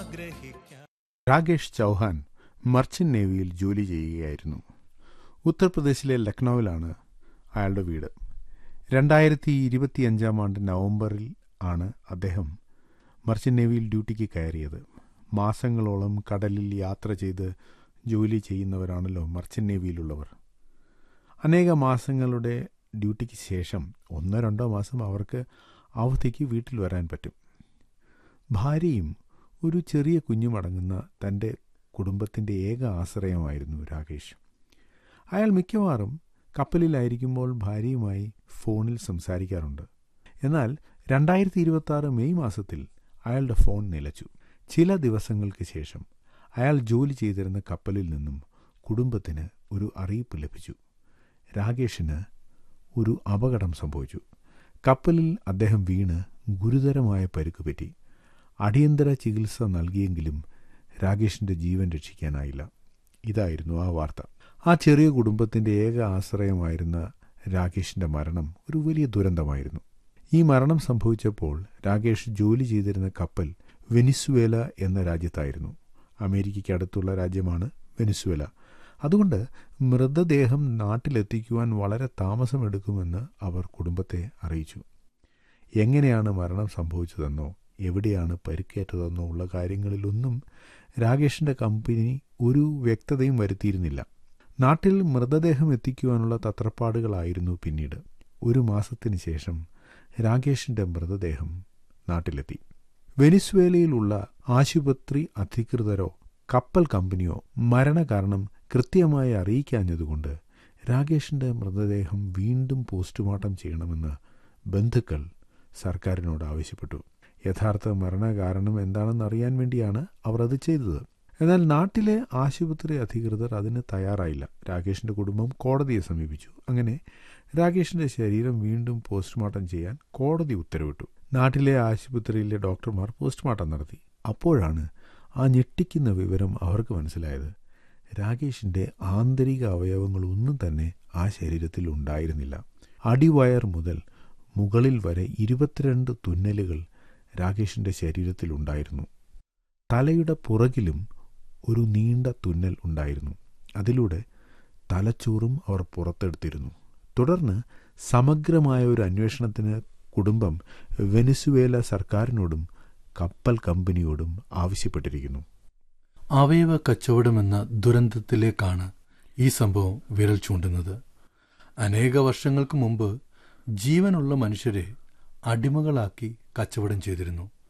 ആഗ്രഹിക്കാം രാകേഷ് ചൗഹാൻ മർച്ചന്റ് നേവിയിൽ ജോലി ചെയ്യുകയായിരുന്നു ഉത്തർപ്രദേശിലെ ലക്നൌവിലാണ് അയാളുടെ വീട് രണ്ടായിരത്തി ഇരുപത്തിയഞ്ചാം ആണ്ട് നവംബറിൽ ആണ് അദ്ദേഹം മർച്ചന്റ് നേവിയിൽ ഡ്യൂട്ടിക്ക് കയറിയത് മാസങ്ങളോളം കടലിൽ യാത്ര ചെയ്ത് ജോലി ചെയ്യുന്നവരാണല്ലോ മർച്ചന്റ് നേവിയിലുള്ളവർ അനേക മാസങ്ങളുടെ ഡ്യൂട്ടിക്ക് ശേഷം ഒന്നോ രണ്ടോ മാസം അവർക്ക് അവധിക്ക് വീട്ടിൽ വരാൻ പറ്റും ഭാര്യയും ഒരു ചെറിയ കുഞ്ഞുമടങ്ങുന്ന തൻ്റെ കുടുംബത്തിൻ്റെ ഏക ആശ്രയമായിരുന്നു രാകേഷ് അയാൾ മിക്കവാറും കപ്പലിലായിരിക്കുമ്പോൾ ഭാര്യയുമായി ഫോണിൽ സംസാരിക്കാറുണ്ട് എന്നാൽ രണ്ടായിരത്തി ഇരുപത്തി ആറ് മെയ് മാസത്തിൽ അയാളുടെ ഫോൺ നിലച്ചു ചില ദിവസങ്ങൾക്ക് ശേഷം അയാൾ ജോലി ചെയ്തിരുന്ന കപ്പലിൽ നിന്നും കുടുംബത്തിന് ഒരു അറിയിപ്പ് ലഭിച്ചു രാകേഷിന് ഒരു അപകടം സംഭവിച്ചു കപ്പലിൽ അദ്ദേഹം വീണ് ഗുരുതരമായ പരിക്ക് പറ്റി അടിയന്തര ചികിത്സ നൽകിയെങ്കിലും രാകേഷിന്റെ ജീവൻ രക്ഷിക്കാനായില്ല ഇതായിരുന്നു ആ വാർത്ത ആ ചെറിയ കുടുംബത്തിന്റെ ഏക ആശ്രയമായിരുന്ന രാകേഷിന്റെ മരണം ഒരു വലിയ ദുരന്തമായിരുന്നു ഈ മരണം സംഭവിച്ചപ്പോൾ രാകേഷ് ജോലി ചെയ്തിരുന്ന കപ്പൽ വെനിസ്വേല എന്ന രാജ്യത്തായിരുന്നു അമേരിക്കയ്ക്ക് അടുത്തുള്ള രാജ്യമാണ് വെനിസ്വേല അതുകൊണ്ട് മൃതദേഹം നാട്ടിലെത്തിക്കുവാൻ വളരെ താമസമെടുക്കുമെന്ന് അവർ കുടുംബത്തെ അറിയിച്ചു എങ്ങനെയാണ് മരണം സംഭവിച്ചതെന്നോ എവിടെയാണ് പരിക്കേറ്റതെന്നോ ഉള്ള കാര്യങ്ങളിലൊന്നും രാകേഷിന്റെ കമ്പനി ഒരു വ്യക്തതയും വരുത്തിയിരുന്നില്ല നാട്ടിൽ മൃതദേഹം എത്തിക്കുവാനുള്ള തത്രപ്പാടുകളായിരുന്നു പിന്നീട് ഒരു മാസത്തിന് ശേഷം രാകേഷിന്റെ മൃതദേഹം നാട്ടിലെത്തി വെനിസ്വേലയിലുള്ള ആശുപത്രി അധികൃതരോ കപ്പൽ കമ്പനിയോ മരണകാരണം കൃത്യമായി അറിയിക്കാഞ്ഞതുകൊണ്ട് രാകേഷിന്റെ മൃതദേഹം വീണ്ടും പോസ്റ്റ്മോർട്ടം ചെയ്യണമെന്ന് ബന്ധുക്കൾ സർക്കാരിനോട് ആവശ്യപ്പെട്ടു യഥാർത്ഥ മരണകാരണം എന്താണെന്ന് അറിയാൻ വേണ്ടിയാണ് അവർ അത് ചെയ്തത് എന്നാൽ നാട്ടിലെ ആശുപത്രി അധികൃതർ അതിന് തയ്യാറായില്ല രാകേഷിന്റെ കുടുംബം കോടതിയെ സമീപിച്ചു അങ്ങനെ രാകേഷിന്റെ ശരീരം വീണ്ടും പോസ്റ്റ്മോർട്ടം ചെയ്യാൻ കോടതി ഉത്തരവിട്ടു നാട്ടിലെ ആശുപത്രിയിലെ ഡോക്ടർമാർ പോസ്റ്റ്മോർട്ടം നടത്തി അപ്പോഴാണ് ആ ഞെട്ടിക്കുന്ന വിവരം അവർക്ക് മനസ്സിലായത് രാകേഷിന്റെ ആന്തരിക അവയവങ്ങളൊന്നും തന്നെ ആ ശരീരത്തിൽ ഉണ്ടായിരുന്നില്ല അടിവയർ മുതൽ മുകളിൽ വരെ ഇരുപത്തിരണ്ട് തുന്നലുകൾ രാകേഷിന്റെ ശരീരത്തിലുണ്ടായിരുന്നു തലയുടെ പുറകിലും ഒരു നീണ്ട തുന്നൽ ഉണ്ടായിരുന്നു അതിലൂടെ തലച്ചോറും അവർ പുറത്തെടുത്തിരുന്നു തുടർന്ന് സമഗ്രമായ ഒരു അന്വേഷണത്തിന് കുടുംബം വെനിസുവേല സർക്കാരിനോടും കപ്പൽ കമ്പനിയോടും ആവശ്യപ്പെട്ടിരിക്കുന്നു അവയവ കച്ചവടമെന്ന ദുരന്തത്തിലേക്കാണ് ഈ സംഭവം വിരൽ ചൂണ്ടുന്നത് അനേക വർഷങ്ങൾക്ക് മുമ്പ് ജീവനുള്ള മനുഷ്യരെ അടിമകളാക്കി കച്ചവടം ചെയ്തിരുന്നു